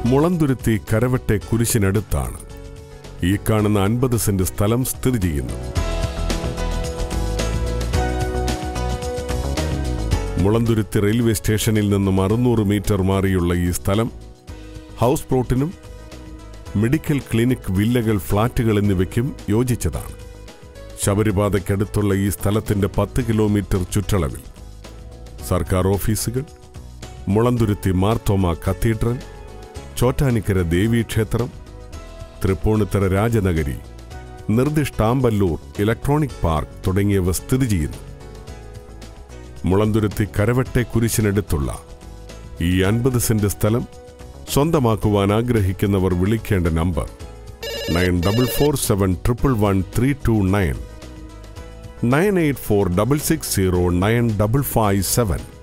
മുളന്തുരുത്തി കരവട്ടെ കുരിശിനടുത്താണ് ഈ കാണുന്ന അൻപത് സെന്റ് സ്ഥലം സ്ഥിതി ചെയ്യുന്നത് മുളന്തുരുത്തി റെയിൽവേ സ്റ്റേഷനിൽ നിന്നും അറുന്നൂറ് മീറ്റർ മാറിയുള്ള ഈ സ്ഥലം ഹൗസ് പ്ലോട്ടിനും മെഡിക്കൽ ക്ലിനിക് വില്ലകൾ ഫ്ളാറ്റുകൾ എന്നിവയ്ക്കും യോജിച്ചതാണ് ശബരിപാതയ്ക്കടുത്തുള്ള ഈ സ്ഥലത്തിന്റെ പത്ത് കിലോമീറ്റർ ചുറ്റളവിൽ സർക്കാർ ഓഫീസുകൾ മുളന്തുരുത്തി മാർത്തോമ കത്തീഡ്രൽ ചോറ്റാനിക്കര ദേവീക്ഷേത്രം തൃപ്പൂണിത്തറ രാജനഗരി നിർദ്ദിഷ്ടാമ്പല്ലൂർ ഇലക്ട്രോണിക് പാർക്ക് തുടങ്ങിയവ സ്ഥിതി ചെയ്യുന്നു മുളന്തുരുത്തി കരവട്ടെ കുരിശിനടുത്തുള്ള ഈ അൻപത് സെന്റ് സ്ഥലം സ്വന്തമാക്കുവാൻ ആഗ്രഹിക്കുന്നവർ വിളിക്കേണ്ട number nine double four seven triple one three two nine nine eight four double six zero nine double five seven